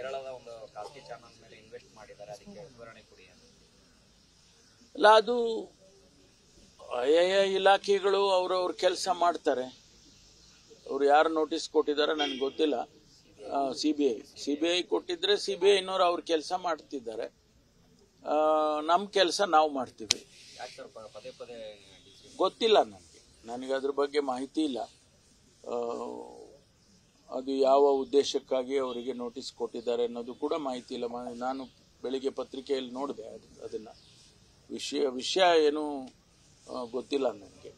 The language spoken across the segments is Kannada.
ಕೇರಳದ ಒಂದು ಖಾಸಗಿ ಚಾನಲ್ ಮೇಲೆ ಇನ್ವೆಸ್ಟ್ ಮಾಡಿದ್ದಾರೆ ಅದಕ್ಕೆ ವಿವರಣೆ ಕೊಡಿ ಅಂತ ಅಲ್ಲ ಅದು ಆಯಾಯ ಇಲಾಖೆಗಳು ಅವ್ರವ್ರ ಕೆಲಸ ಮಾಡ್ತಾರೆ ಅವ್ರು ಯಾರು ನೋಟಿಸ್ ಕೊಟ್ಟಿದ್ದಾರೆ ನನಗೆ ಗೊತ್ತಿಲ್ಲ C B I C B I ಕೊಟ್ಟಿದ್ರೆ ಸಿ ಬಿ ಐನವ್ರು ಅವ್ರ ಕೆಲಸ ಮಾಡ್ತಿದ್ದಾರೆ ನಮ್ಮ ಕೆಲಸ ನಾವು ಮಾಡ್ತೀವಿ ಯಾಕೆ ಸರ್ ಪ- ಪದೇ ಪದೇ ಗೊತ್ತಿಲ್ಲ ನನಗೆ ನನಗೆ ಅದ್ರ ಬಗ್ಗೆ ಮಾಹಿತಿ ಇಲ್ಲ ಆ, ಅದು ಯಾವ ಉದ್ದೇಶಕ್ಕಾಗಿ ಅವರಿಗೆ ನೋಟಿಸ್ ಕೊಟ್ಟಿದ್ದಾರೆ ಅನ್ನೋದು ಕೂಡ ಮಾಹಿತಿ ಇಲ್ಲ ಮ- ನಾನು ಬೆಳಿಗ್ಗೆ ಪತ್ರಿಕೆಯಲ್ಲಿ ನೋಡಿದೆ ಅದು ಅದನ್ನ ವಿಷಯ ವಿಷಯ ಏನು ಆ, ಗೊತ್ತಿಲ್ಲ ನನಗೆ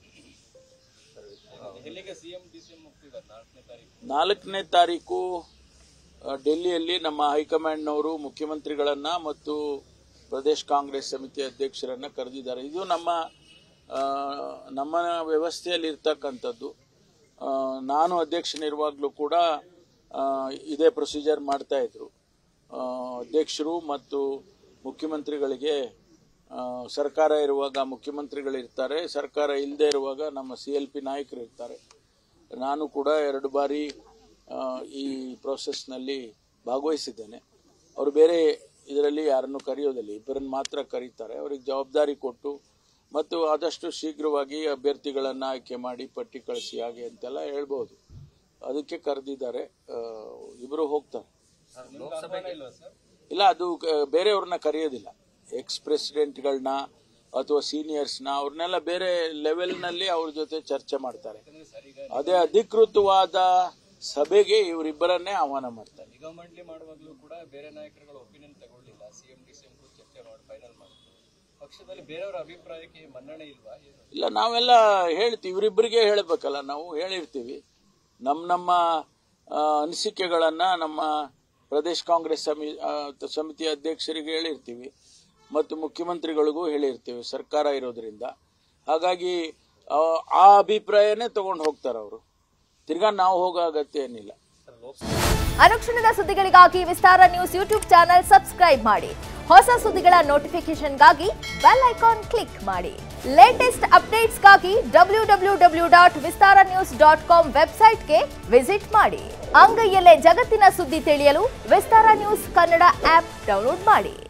ನಾಲ್ಕನೇ ತಾರೀಕು ಆ, ಡೆಲ್ಲಿಯಲ್ಲಿ ನಮ್ಮ ಹೈಕಮಾಂಡ್ನವರು ಮುಖ್ಯಮಂತ್ರಿಗಳನ್ನ ಮತ್ತು ಪ್ರದೇಶ್ ಕಾಂಗ್ರೆಸ್ ಸಮಿತಿ ಅಧ್ಯಕ್ಷರನ್ನ ಕರೆದಿದ್ದಾರೆ ಇದು ನಮ್ಮ ಆ, ನಮ್ಮ ವ್ಯವಸ್ಥೆಯಲ್ಲಿ ಇರ್ತಕ್ಕಂಥದ್ದು ಆ, ನಾನು ಅಧ್ಯಕ್ಷನಿರುವಾಗಲೂ ಕೂಡ ಆ, ಇದೇ ಪ್ರೊಸೀಜರ್ ಮಾಡ್ತಾ ಇದ್ರು ಆ, ಅಧ್ಯಕ್ಷರು ಮತ್ತು ಮುಖ್ಯಮಂತ್ರಿಗಳಿಗೆ ಆ, ಸರ್ಕಾರ ಇರುವಾಗ ಮುಖ್ಯಮಂತ್ರಿಗಳಿರ್ತಾರೆ ಸರ್ಕಾರ ಇಲ್ಲದೆ ಇರುವಾಗ ನಮ್ಮ ಸಿ ಎಲ್ ಪಿ ನಾಯಕರು ಇರ್ತಾರೆ ನಾನು ಕೂಡ ಎರಡು ಬಾರಿ ಆ, ಈ ಪ್ರೋಸೆಸ್ನಲ್ಲಿ ಭಾಗವಹಿಸಿದ್ದೇನೆ ಅವರು ಬೇರೆ ಇದರಲ್ಲಿ ಯಾರನ್ನು ಕರೆಯೋದಿಲ್ಲ ಇಬ್ಬರನ್ನು ಮಾತ್ರ ಕರೀತಾರೆ ಅವರಿಗೆ ಜವಾಬ್ದಾರಿ ಕೊಟ್ಟು ಮತ್ತು ಆದಷ್ಟು ಶೀಘ್ರವಾಗಿ ಅಭ್ಯರ್ಥಿಗಳನ್ನು ಆಯ್ಕೆ ಮಾಡಿ ಪಟ್ಟಿ ಕಳಿಸಿ ಹಾಗೆ ಅಂತೆಲ್ಲ ಹೇಳ್ಬೋದು ಅದಕ್ಕೆ ಕರೆದಿದ್ದಾರೆ ಇಬ್ಬರು ಹೋಗ್ತಾರೆ ಇಲ್ಲ ಅದು ಕ- ಬೇರೆಯವ್ರನ್ನ ಕರೆಯೋದಿಲ್ಲ ಎಕ್ಸ್ ಪ್ರೆಸಿಡೆಂಟ್ಗಳನ್ನ ಅಥವಾ ಸೀನಿಯರ್ಸ್ನ ಅವ್ರನ್ನೆಲ್ಲ ಬೇರೆ ಲೆವೆಲ್ನಲ್ಲಿ ಅವ್ರ ಜೊತೆ ಚರ್ಚೆ ಮಾಡ್ತಾರೆ ಅದೇ ಅಧಿಕೃತವಾದ ಸಭೆಗೆ ಇವರಿಬ್ಬರನ್ನೇ ಆಹ್ವಾನ ಮಾಡ್ತಾರೆ ನಿಗಮ ಮಂಡಳಿ ಮಾಡುವಾಗಲೂ ಕೂಡ ಬೇರೆ ನಾಯಕರುಗಳ ಒಪಿನಿಯನ್ ತಗೊಳ್ಳಿಲ್ಲ ಸಿಎಂ ಡಿಸಿಎಂ ಕೂಡ ಚರ್ಚೆ ಮಾಡಿ ಫೈನಲ್ ಮಾಡಿದ್ರು ಪಕ್ಷದಲ್ಲಿ ಬೇರೆಯವರ ಅಭಿಪ್ರಾಯಕ್ಕೆ ಮನ್ನಣೆ ಇಲ್ವಾ ಏನು ಇಲ್ಲ ನಾವೆಲ್ಲ ಹೇಳ್ತೀವಿ ಇವರಿಬ್ಬರಿಗೆ ಹೇಳಬೇಕಲ್ಲ ನಾವು ಹೇಳಿರ್ತೀವಿ ನಮ್ಮ ನಮ್ಮ ಆ, ಅನಿಸಿಕೆಗಳನ್ನ ನಮ್ಮ ಪ್ರದೇಶ್ ಕಾಂಗ್ರೆಸ್ ಸಮಿ ಆ, ಸಮಿತಿ ಅಧ್ಯಕ್ಷರಿಗೆ ಹೇಳಿರ್ತೀವಿ ಮತ್ತು ಮುಖ್ಯಮಂತ್ರಿಗಳಿಗೂ ಹೇಳಿರ್ತೀವಿ ಸರ್ಕಾರ ಇರೋದ್ರಿಂದ ಹಾಗಾಗಿ ಆ, ಆ ಅಭಿಪ್ರಾಯನೇ ತಗೊಂಡು ಹೋಗ್ತಾರೆ ಅವರು ತಿರ್ಗಾ ನಾವು ಹೋಗೋ ಅಗತ್ಯ ಏನಿಲ್ಲ ಅನುಕ್ಷಣದ ಸುದ್ದಿಗಳಿಗಾಗಿ Vistara news YouTube channel subscribe ಮಾಡಿ ಹೊಸ ಸುದ್ದಿಗಳ ನೋಟಿಫಿಕೇಶನ್ಗಾಗಿ ಬೆಲ್ ಐಕಾನ್ ಕ್ಲಿಕ್ ಮಾಡಿ ಲೇಟೆಸ್ಟ್ ಅಪ್ಡೇಟ್ಸ್ಗಾಗಿ W W W dot Vistara news dot com ವೆಬ್ಸೈಟ್ಗೆ ವಿಸಿಟ್ ಮಾಡಿ ಅಂಗೈಯಲ್ಲೇ ಜಗತ್ತಿನ ಸುದ್ದಿ ತಿಳಿಯಲು Vistara news Kannada app download ಮಾಡಿ